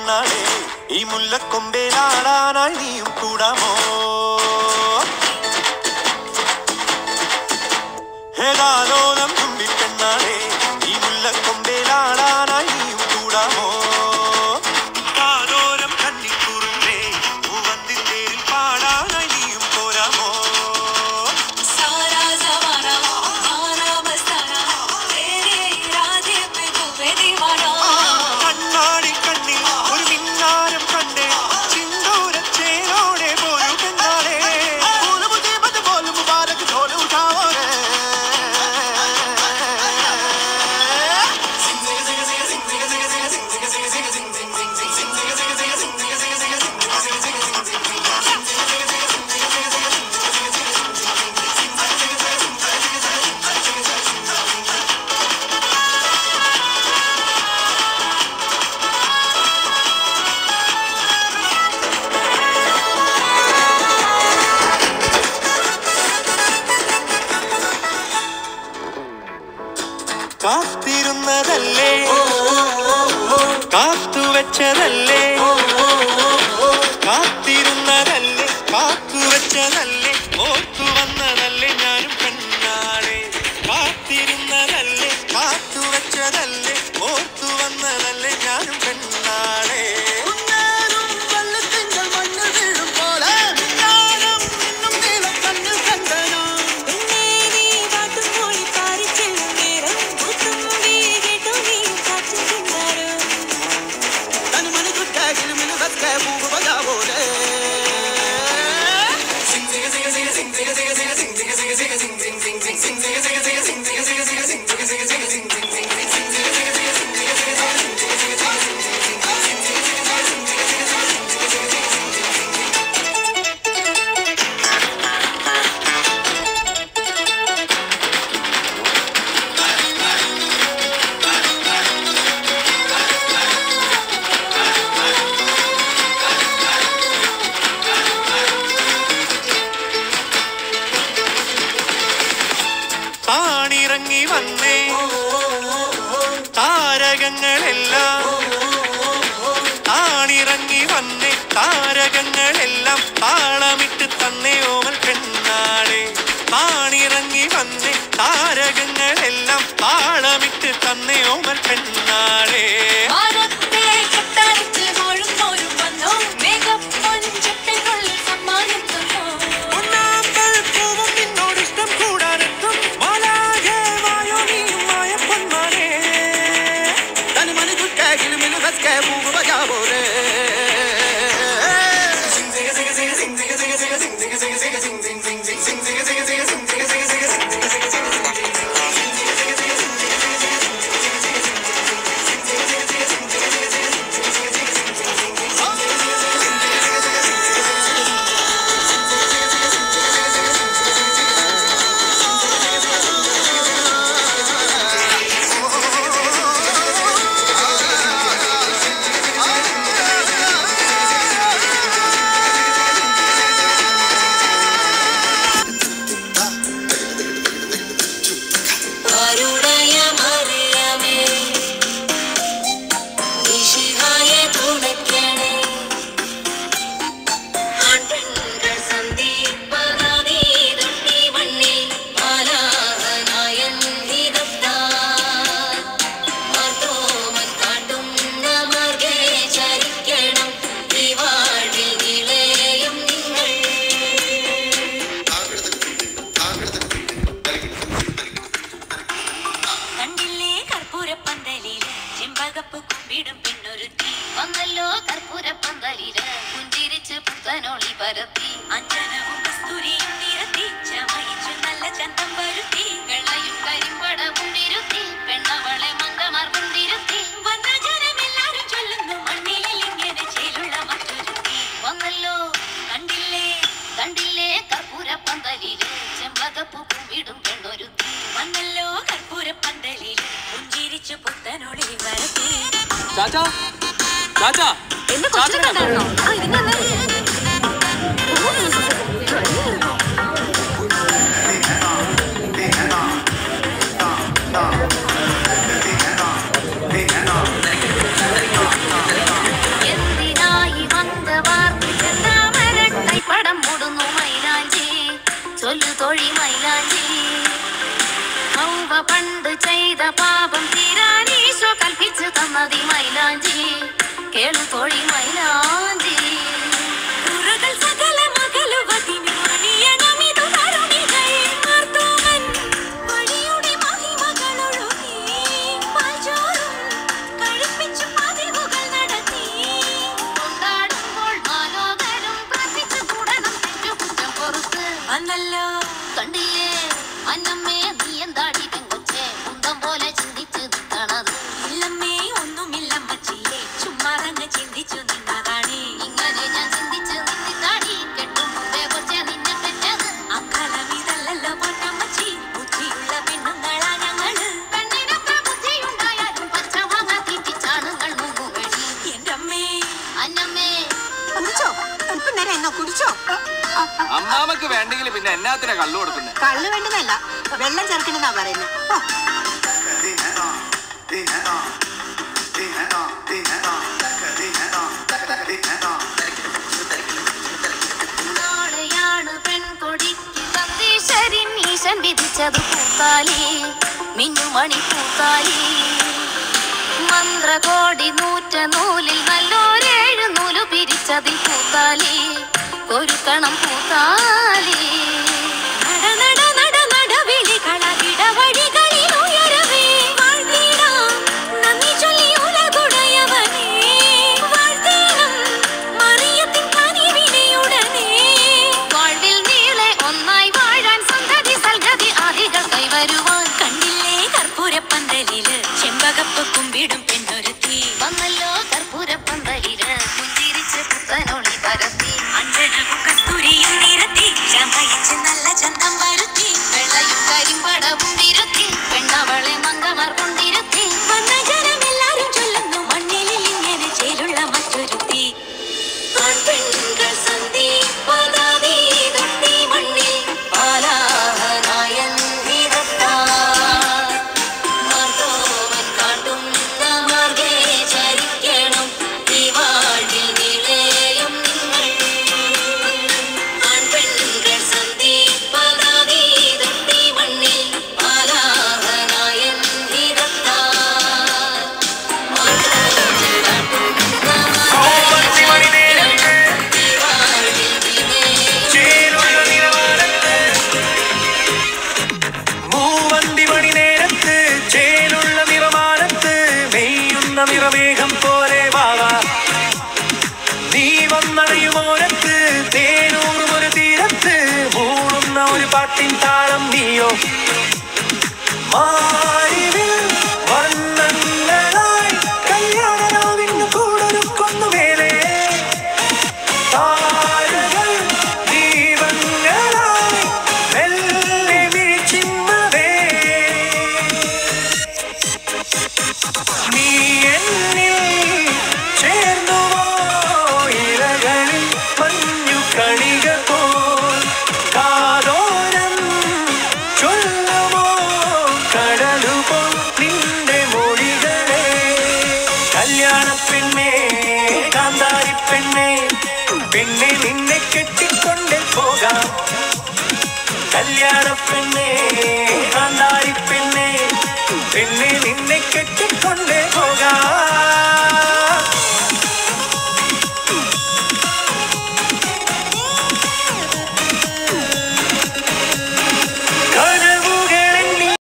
പെണ്ണാളെ ഈ മുല്ലക്കൊമ്പേലാടാനായി നീയും കൂടാമോ ഹേതാലോലം തുമ്പി പെണ്ണാളെ ഈ മുല്ലക്കൊമ്പേലാടാനായി നീയും കൂടാമോ കാതോരം കന്നിക്കുറുമ്പേ പൂവന്തിത്തേരിൽ പാടാനായി നീയും പോരാമോ सारा जमाना माना मस्ताना तेरे इरादे पे तू मैं दीवाना കണ്ണാടി കണ്ണിൽ ഒരു മിന്നാരം കണ്ടേ ചിന്തൂരച്ചേരോടെ പോരു പെണ്ണാളെ കാത്തിരുന്നതല്ലേ കാത്തുവെച്ചതല്ലേ കാത്തിരുന്നതല്ലേ കാത്തുവെച്ചതല്ലേ ഓർത്തു വന്നതല്ലേ ഞാനും പെണ്ണാളെ കാത്തിരുന്നതല്ലേ കാത്തുവെച്ചതല്ലേ ഓർത്തു വന്നതല്ലേ ഞാനും പെണ്ണാളെ പെണ്ണേ നീ പാട്ടും മൂളി പാറിച്ചെല്ലും നേരം പൂത്തുമ്പി കേട്ടു നീ കാറ്റും കിന്നാരം താണിറങ്ങി വന്നേ താരകങ്ങളെല്ലാം താണിറങ്ങി വന്നേ താരകങ്ങളെല്ലാം താളമിട്ട് തന്നേ ഓമൽ പെണ്ണാളെ താണിറങ്ങി വന്നേ താരകങ്ങളെല്ലാം താളമിട്ട് തന്നേ ഓമൽ പെണ്ണാളെ മാനത്തെ കെട്ടഴിച്ച് മോഴും മോരും വന്നോ മേഘപ്പൊഞ്ചത്തിനുള്ളിൽ സമ്മാനം തന്നോ പൊന്നാമ്പൽ പൂവും നിന്നോടിഷ്ടം കൂടാനെത്തും മാലാകെ വായോ നീയും മായ പൊന്മാനേ അരുണയ മറിയമേ ഈശിഹായെ തുണയ്ക്കണേ ആട്ടിൻകൾ സന്ദീപനാദീ തൊട്ടി മണ്ണിൽ മാലാഹനായൻ ഹിതത്താൽ മാർത്തോമൻ കാട്ടുന്ന മാർഗേ ചരിക്കണം ഈ വാഴ്വിൽ നിളയും നിങ്ങൾ കണ്ടില്ലേ കർപ്പൂരപ്പന്തലില് ചെമ്പകപ്പ് കുമ്പിടും പെണ്ണൊരുത്തി വന്നല്ലോ കർപ്പൂരപ്പന്തലില് പുഞ്ചിരിച്ച് പുത്തനോളി പരത്തി അഞ്ജനവും കസ്തൂരിയും നിരത്തി ചമയിച്ചു നല്ല ചന്തം വരുത്തി വെള്ളയും കരിമ്പടവും നിരുത്തി പെണ്ണവളെ മങ്കമാർ കൊണ്ടിരുത്തി വന്ന ജനമെല്ലാരും ചൊല്ലുന്നു മണ്ണിൽ ഇങ്ങനെ ചേലുള്ള മറ്റൊരുത്തി വന്നല്ലോ കണ്ടില്ലേ കണ്ടില്ലേ കർപ്പൂരപ്പന്തലില് ചെമ്പകപ്പൂ കുമ്പിടും പെണ്ണൊരുത്തി വന്നല്ലോ കർപ്പൂരപ്പന്തലില് പുഞ്ചിരിച്ചു പുത്തനോളി വരത്തി ചാച്ചാ ചാച്ചാ എന്റെ കൊച്ചിനെ കണ്ടായിരുന്നോ ആ ഇതിനെ Hey, പാപം തീരാനീശോ കൽപ്പിച്ചു തന്നതി മൈലാഞ്ചി കേളു തോഴി മൈലാഞ്ചി ഉറകൾ സകല മകളുവതിന് അണിയണമിതു തരുണികൾ മാർത്തോമൻ വഴിയുടെ മഹിമകളൊഴുകി പാൽച്ചോറും കഴിപ്പിച്ചു പതിവുകൾ നടത്തി കൊണ്ടാടുമ്പോൾ മാലോകരും പ്രാർത്ഥിച്ചു കൂടണം തെറ്റുകുറ്റം പുറത്ത് വന്നല്ലോ കണ്ടില്ലേ അന്നമ്മേ നീ എന്താടി പെങ്കൊച്ചേ കുന്തം പോലെ ചിന്തിച്ചു നിൽക്കണത് ഇല്ലമ്മേ ഒന്നുമില്ലമ്മച്ചില്ലേ ചുമ്മാറങ്ങ് ചിന്തിച്ചു നിന്നതാണ് ഇങ്ങനെ ഞാൻ ചിന്തിച്ചു നിന്നിട്ടാടി കെട്ടും മുമ്പേ കൊച്ചേ നിന്നെ പെറ്റത് അക്കാലം ഇതല്ലല്ലോ പൊന്നമ്മച്ചി ബുദ്ധിയുള്ള പെണ്ണുങ്ങളാ ഞങ്ങള് പെണ്ണിനൊക്കെ ബുദ്ധിയുണ്ടായാലും പച്ചമാങ്ങ തീറ്റിച്ചാണുങ്ങൾ മുങ്ങുവഴി എന്റെ അമ്മേ അന്നമ്മേ കുടിച്ചോ അല്പം നേരം എന്നോ കുടിച്ചോ അമ്മാമക്ക് വേണ്ടെങ്കിൽ പിന്നെ എന്നാത്തിനാ കള്ളു കൊടുക്കുന്നത് കള്ളു വേണ്ടതല്ല വെള്ളം ചേർക്കണെന്നാ പറയുന്നത് ഓ നാളെയാണ് പെൺകൊടിക്ക് സന്ദേശരിൻ ഈശൻ വിധിച്ചത് പൂത്താലി മിന്നുമണി പൂത്താലി മന്ത്രകോടി നൂറ്റ നൂലിൽ നല്ലോരേഴ് നൂലു പിരിച്ചതിൽ പൂത്താലി ഒരു കണം പൂത്താലി നട നട നട നടവിളികളവിടവഴികളിൽ ഉയരവേ വാഴ്ത്തിടാം നന്ദി ചൊല്ലി ഉലകുടയവനേ വാഴ്ത്തീണം മറിയത്തിൻ കനിവിനെയുടനെ വാഴ്വിൽ നീളെ ഒന്നായി വാഴാൻ സന്തതി സൽഗതി ആദികൾ കൈവരുവാൻ കണ്ടില്ലേ കർപ്പൂരപ്പന്തലില് ചെമ്പകപ്പ് കുമ്പിടും പെണ്ണൊരുത്തി വന്നല്ലോ കർപ്പൂരപ്പന്തലില് പുഞ്ചിരിച്ച് പുത്തനൊളി പരത്തി അഞ്ജനവും കസ്തൂരിയും നിരത്തി ശമയിച്ച് നല്ല ചന്തം വരുത്തി വെള്ളയും കരിമ്പടവും വിരുത്തി പെണ്ണവളെ മങ്കമാർ കൊണ്ടിരുത്തി വന്ന ജനമെല്ലാരും ചൊല്ലുന്നു മണ്ണിലിൽ ഇങ്ങനെ ചേലുള്ള മറ്റൊരുത്തി ആൺപെൺകൾ സന്ധിപ്പതാതി തൊട്ടി മണ്ണിൽ ആലാഹനായൻ നിരത്താൻ. മാർത്തോവൻ കാട്ടുന്ന മാർഗ്ഗേ ചരിക്കണം ഈ വാഴ്വിൽ നിളയും നിങ്ങൾ. ആൺപെൺകൾ സന്ധിപ്പതാതി തൊട്ടി മണ്ണിൽ ആലാഹനായൻ നിരത്താൻ. മാർത്തോവൻ കാട്ടുന്ന മാർഗ്ഗേ മൂവന്തി മണി നേരത്ത് ചേലുള്ള നിറമാനത്ത് മെയ്യുന്ന നിറമേഘം പോലെ വാവാ നീ വന്നടയുമോരത്ത് തേനൂറും ഒരു തീരത്ത് മൂളുന്ന ഒരു പാട്ടിൻ താളം നീയോ മാറിവിൽ വർണ്ണങ്ങളായി കല്യാണരാവിന് കൂടൊരുക്കൊന്നു മേലേ താരകൾ ദീപങ്ങളായി മെല്ലെ വിഴിച്ചിമ്മവേ. നീ എന്നിൽ ചേർന്നുവോ ഇലകളിൽ മഞ്ഞു കണിക പോൽ കാതോരം ചൊല്ലുമോ കടലുപോ നിന്റെ മൊഴികളെ കല്യാണ പെണ്ണേ കാന്താരി പെണ്ണേ പെണ്ണെ നിന്നെ കെട്ടിക്കൊണ്ട് പോകാം കല്യാണ പെണ്ണേ കാന്താരി പെണ്ണേ പെണ്ണെ നിന്നെ കെട്ടിക്കൊണ്ട് പോകാം